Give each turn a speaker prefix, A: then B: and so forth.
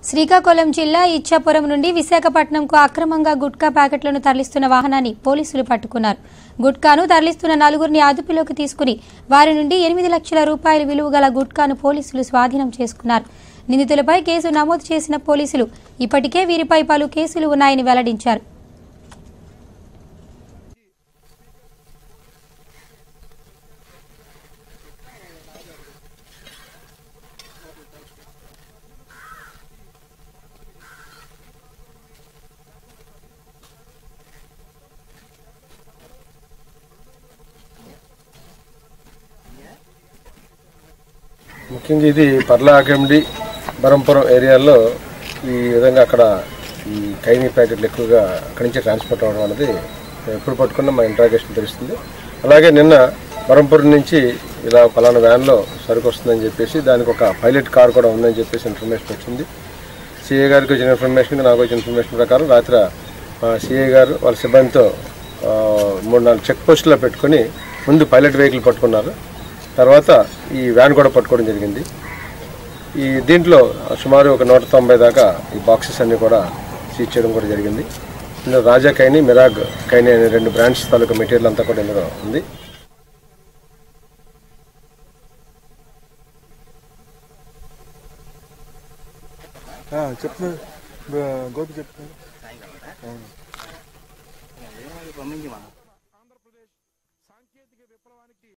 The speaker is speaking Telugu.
A: శ్రీకాకుళం జిల్లా ఇచ్చాపురం నుండి విశాఖపట్నంకు అక్రమంగా గుట్కా ప్యాకెట్లను తరలిస్తున్న వాహనాన్ని పోలీసులు పట్టుకున్నారు గుట్కాను తరలిస్తున్న నలుగురిని అదుపులోకి తీసుకుని వారి నుండి ఎనిమిది లక్షల రూపాయల విలువ గల గుట్కాను పోలీసులు స్వాధీనం చేసుకున్నారు నిందితులపై కేసు నమోదు చేసిన పోలీసులు ఇప్పటికే వీరిపై పలు కేసులు ఉన్నాయని వెల్లడించారు
B: ముఖ్యంగా ఇది పర్లా అకెమిడి బరంపురం ఏరియాల్లో ఈ విధంగా అక్కడ ఈ కైనీ ప్యాకెట్లు ఎక్కువగా అక్కడి నుంచి ట్రాన్స్పోర్ట్ అవ్వడం అనేది ఎప్పుడు పట్టుకున్నా మా ఇంట్రాగేషన్ తెలుస్తుంది అలాగే నిన్న బరంపురం నుంచి ఇలా పలానా వ్యాన్లో సరుకు వస్తుందని చెప్పేసి దానికి ఒక పైలట్ కార్ కూడా ఉందని చెప్పేసి ఇన్ఫర్మేషన్ వచ్చింది సిఏ గారికి వచ్చిన ఇన్ఫర్మేషన్ నాకు వచ్చిన ఇన్ఫర్మేషన్ ప్రకారం రాత్రి సిఏ గారు వాళ్ళ సిబ్బందితో ఆ, మూడు నాలుగు చెక్ పోస్టులో పెట్టుకొని ముందు పైలట్ వెహికల్ పట్టుకున్నారు తర్వాత ఈ వ్యాన్ కూడా పట్టుకోవడం జరిగింది ఈ దీంట్లో సుమారు ఒక నూట తొంభై దాకా ఈ బాక్సెస్ అన్ని కూడా సీజ్ చేయడం కూడా జరిగింది ఇందులో రాజా కైని మిరాగ్ కైని అనే రెండు బ్రాండ్స్ తాలూకా మెటీరియల్ అంతా కూడా ఇందులో ఉంది
C: చెప్పు గోపి చెప్పు
D: పంపించి మనం